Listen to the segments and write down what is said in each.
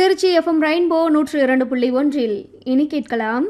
Trichy FM rainbow நூற்று இரண்டு புள்ளி ஒன்றில் இனி கேட்கலாம்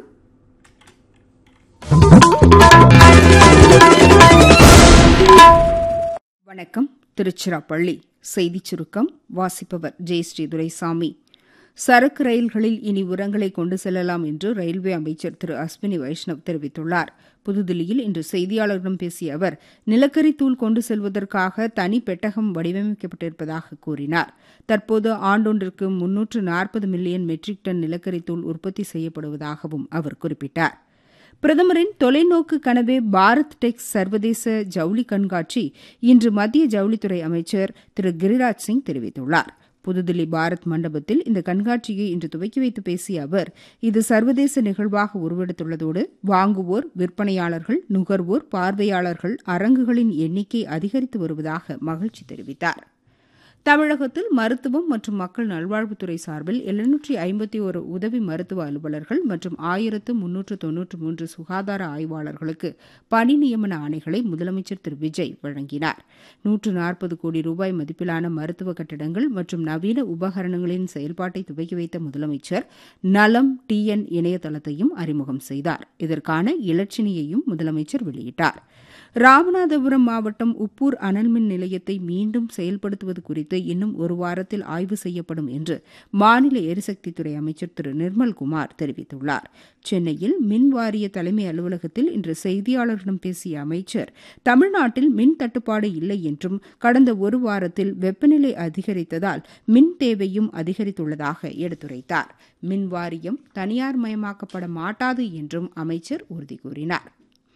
வணக்கம் திருச்சிராப்பள்ளி செய்திச் சுருக்கம் வாசிப்பவர் ஜெயஸ்ரீ துரைசாமி சரக்கு ரயில்களில் இனி உரங்களை கொண்டு செல்லலாம் என்று ரயில்வே அமைச்சர் திரு அஸ்வினி வைஷ்ணவ் தெரிவித்துள்ளார் புதுதில்லியில் இன்று செய்தியாளர்களிடம் பேசிய அவர் நிலக்கரி தூள் கொண்டு செல்வதற்காக தனி பெட்டகம் வடிவமைக்கப்பட்டிருப்பதாக கூறினார் தற்போது ஆண்டொன்றிற்கு முன்னூற்று நாற்பது மில்லியன் மெட்ரிக் டன் நிலக்கரி தூள் உற்பத்தி செய்யப்படுவதாகவும் அவர் குறிப்பிட்டார் பிரதமரின் தொலைநோக்கு கனவே பாரத் டெக்ஸ் சர்வதேச ஜவுளி கண்காட்சி இன்று மத்திய ஜவுளித்துறை அமைச்சர் திரு கிரிராஜ் சிங் தெரிவித்துள்ளார் புதுதில்லி பாரத் மண்டபத்தில் இந்த கண்காட்சியை இன்று துவக்கி வைத்து பேசிய அவர் இது சர்வதேச நிகழ்வாக உருவெடுத்துள்ளதோடு வாங்குவோர் விற்பனையாளர்கள் நுகர்வோர் பார்வையாளர்கள் அரங்குகளின் எண்ணிக்கை அதிகரித்து வருவதாக மகிழ்ச்சி தெரிவித்தார் தமிழகத்தில் மருத்துவம் மற்றும் மக்கள் நல்வாழ்வுத்துறை சார்பில் எழுநூற்றி ஐம்பத்தி ஒரு உதவி மருத்துவ அலுவலர்கள் மற்றும் ஆயிரத்து முன்னூற்று தொன்னூற்று மூன்று சுகாதார ஆய்வாளர்களுக்கு பணி நியமன ஆணைகளை முதலமைச்சர் திரு விஜய் வழங்கினார் நூற்று நாற்பது கோடி ரூபாய் மதிப்பிலான மருத்துவ கட்டிடங்கள் மற்றும் நவீன உபகரணங்களின் செயல்பாட்டை துவக்கி வைத்த முதலமைச்சர் நலம் டிஎன் இணையதளத்தையும் அறிமுகம் செய்தார் இதற்கான இலச்சினையையும் முதலமைச்சர் வெளியிட்டார் ராமநாதபுரம் மாவட்டம் உப்பூர் அனல்மின் நிலையத்தை மீண்டும் செயல்படுத்துவது குறித்து இன்னும் ஒரு வாரத்தில் ஆய்வு செய்யப்படும் என்று மாநில எரிசக்தித்துறை அமைச்சர் திரு நிர்மல்குமார் தெரிவித்துள்ளார் சென்னையில் மின் வாரிய தலைமை அலுவலகத்தில் இன்று செய்தியாளர்களிடம் பேசிய அமைச்சர் தமிழ்நாட்டில் மின் தட்டுப்பாடு இல்லை என்றும் கடந்த ஒரு வாரத்தில் வெப்பநிலை அதிகரித்ததால் மின் தேவையும் அதிகரித்துள்ளதாக எடுத்துரைத்தார் மின் வாரியம் தனியார் மயமாக்கப்பட மாட்டாது என்றும் அமைச்சர் உறுதி கூறினார்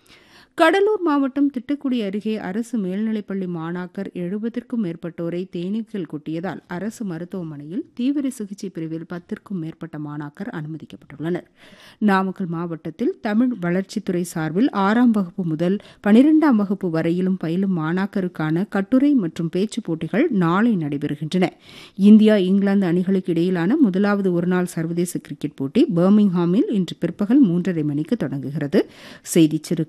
கடலூர் மாவட்டம் திட்டக்குடி அருகே அரசு மேல்நிலைப்பள்ளி மாணாக்கர் எழுபதற்கும் மேற்பட்டோரை தேனீக்கள் கொட்டியதால் அரசு மருத்துவமனையில் தீவிர சிகிச்சை பிரிவில் பத்திற்கும் மேற்பட்ட மாணாக்கர் அனுமதிக்கப்பட்டுள்ளனர் நாமக்கல் மாவட்டத்தில் தமிழ் வளர்ச்சித்துறை சார்பில் ஆறாம் வகுப்பு முதல் பனிரெண்டாம் வகுப்பு வரையிலும் பயிலும் மாணாக்கருக்கான கட்டுரை மற்றும் பேச்சுப் போட்டிகள் நாளை நடைபெறுகின்றன இந்தியா இங்கிலாந்து அணிகளுக்கு இடையிலான முதலாவது ஒருநாள் சர்வதேச கிரிக்கெட் போட்டி பர்மிங்ஹாமில் இன்று பிற்பகல் மூன்றரை மணிக்கு தொடங்குகிறது செய்திச்